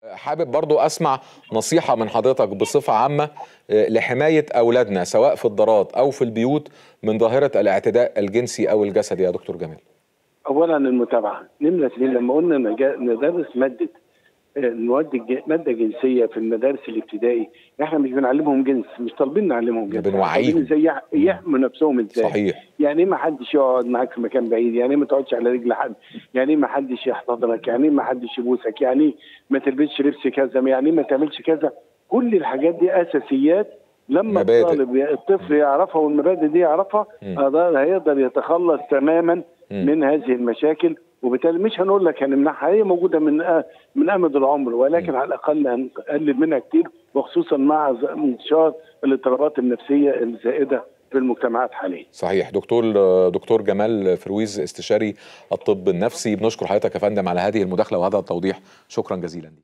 حابب برضو أسمع نصيحة من حضرتك بصفة عامة لحماية أولادنا سواء في الدارات أو في البيوت من ظاهرة الاعتداء الجنسي أو الجسدي يا دكتور جمال اولا المتابعه نمره اثنين لما قلنا نجا- ندرس ماده آه، مواد الج- ماده جنسيه في المدارس الابتدائي احنا مش بنعلمهم جنس مش طالبين نعلمهم جنس بنوعيهم. طالبين ازاي يح- يحموا نفسهم ازاي صحيح يعني ايه ما حدش يقعد معاك في مكان بعيد يعني ايه ما تقعدش على رجل حد يعني ايه ما حدش يحتضنك يعني ايه ما حدش يبوسك يعني ايه ما تلبسش لبس كذا يعني ايه ما تعملش كذا كل الحاجات دي اساسيات لما مبادئ. الطالب الطفل يعرفها والمبادئ دي يعرفها مم. هذا هيقدر يتخلص تماما مم. من هذه المشاكل وبالتالي مش هنقول لك هنمنعها هي موجوده من آه من امد العمر ولكن على الاقل هنقلل منها كتير وخصوصا مع ز- انتشار الاضطرابات النفسيه الزائده في المجتمعات حاليا صحيح دكتور دكتور جمال فرويز استشاري الطب النفسي بنشكر حضرتك يا فندم على هذه المداخلة وهذا التوضيح شكرا جزيلا